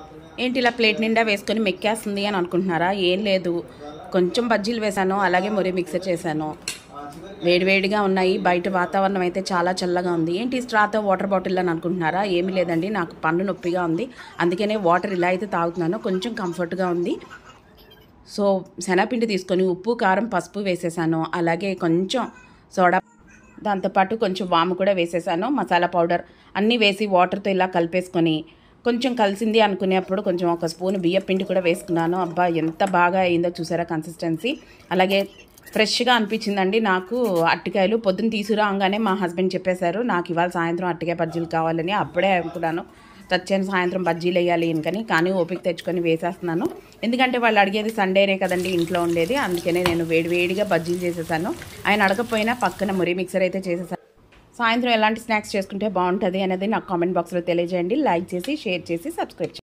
ఏంటి ఇలా ప్లేట్ నిండా వేసుకొని మెక్కేస్తుంది అని అనుకుంటున్నారా ఏం లేదు కొంచెం బజ్జీలు వేశాను అలాగే మురి మిక్సర్ చేశాను వేడివేడిగా ఉన్నాయి బయట వాతావరణం అయితే చాలా చల్లగా ఉంది ఏంటి స్ట్రాతో వాటర్ బాటిల్ అని అనుకుంటున్నారా ఏమీ లేదండి నాకు పన్ను నొప్పిగా ఉంది అందుకనే వాటర్ ఇలా అయితే తాగుతున్నాను కొంచెం కంఫర్ట్గా ఉంది సో శనగపిండి తీసుకొని ఉప్పు కారం పసుపు వేసేసాను అలాగే కొంచెం సోడా దాంతోపాటు కొంచెం వాము కూడా వేసేసాను మసాలా పౌడర్ అన్నీ వేసి వాటర్తో ఇలా కలిపేసుకొని కొంచెం కలిసింది అనుకునేప్పుడు కొంచెం ఒక స్పూన్ బియ్య పిండి కూడా వేసుకున్నాను అబ్బా ఎంత బాగా అయిందో చూసారా కన్సిస్టెన్సీ అలాగే ఫ్రెష్గా అనిపించిందండి నాకు అట్టికాయలు పొద్దున్న తీసుకురాగానే మా హస్బెండ్ చెప్పేశారు నాకు ఇవాళ సాయంత్రం అట్టికాయ బజ్జీలు కావాలని అప్పుడే అనుకున్నాను చచ్చాను సాయంత్రం బజ్జీలు వేయాలి ఇంకని కానీ ఓపిక తెచ్చుకొని వేసేస్తున్నాను ఎందుకంటే వాళ్ళు అడిగేది సండేనే కదండి ఇంట్లో ఉండేది అందుకనే నేను వేడివేడిగా బజ్జీలు చేసేసాను ఆయన అడగకపోయినా పక్కన మురి మిక్సర్ అయితే చేసేసాను సాయంత్రం ఎలాంటి స్నాక్స్ చేసుకుంటే బాగుంటుంది అనేది నాకు కామెంట్ బాక్స్లో తెలియజేయండి లైక్ చేసి షేర్ చేసి సబ్స్క్రైబ్ చేయండి